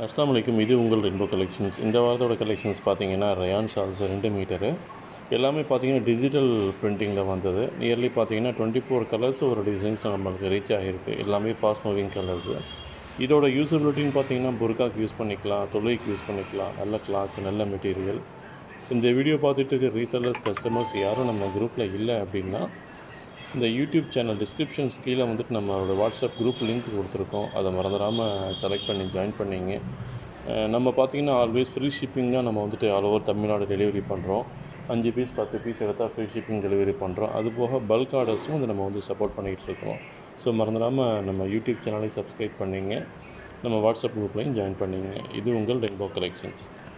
அஸ்லாம் வலைக்கும் இது உங்கள் ரெயின்போ கலெக்ஷன்ஸ் இந்த வாரத்தோட கலெக்ஷன்ஸ் பார்த்தீங்கன்னா ரயான் ஷால்ஸ் ரெண்டு மீட்டரு எல்லாமே பார்த்தீங்கன்னா டிஜிட்டல் பிரிண்டிங்கில் வந்தது நியர்லி பார்த்தீங்கன்னா டுவெண்ட்டி ஃபோர் கலர்ஸ் ஒரு டிசைன்ஸ் நம்மளுக்கு ரீச் ஆகிருக்கு எல்லாமே ஃபாஸ்ட் மூவிங் கலர்ஸு இதோட யூசபிலிட்டின்னு பார்த்தீங்கன்னா புர்காக்கு யூஸ் பண்ணிக்கலாம் தொழுகைக்கு யூஸ் பண்ணிக்கலாம் நல்ல கிளாத் நல்ல மெட்டீரியல் இந்த வீடியோ பார்த்துட்டு இருக்க ரீசெல்லர்ஸ் கஸ்டமர்ஸ் யாரும் நம்ம குரூப்பில் இல்லை அப்படின்னா இந்த யூடியூப் சேனல் டிஸ்கிரிப்ஷன்ஸ் கீழே வந்துட்டு நம்மளோட வாட்ஸ்அப் குரூப் லிங்க் கொடுத்துருக்கோம் அதை மறந்துடாமல் செலக்ட் பண்ணி ஜாயின் பண்ணிங்க அஹ் நம்ம பார்த்தீங்கன்னா ஆல்வேஸ் ஃப்ரீ ஷிப்பிங் தான் நம்ம வந்துட்டு ஆல் ஓவர் தமிழ்நாடு டெலிவரி பண்ணுறோம் அஞ்சு பீஸ் பத்து பீஸ் எடுத்தால் ஃப்ரீ ஷிப்பிங் டெலிவரி பண்ணுறோம் அது போக பல்க் ஆர்டர்ஸும் வந்து நம்ம வந்து சப்போர்ட் பண்ணிகிட்டு இருக்கோம் ஸோ மறந்துடாமல் நம்ம யூடியூப் சேனலையும் சப்ஸ்கிரைப் பண்ணிங்க நம்ம வாட்ஸ்அப் குரூப்லையும் ஜாயின் பண்ணிங்க இது உங்கள் ரெயின்போ கலெக்ஷன்ஸ்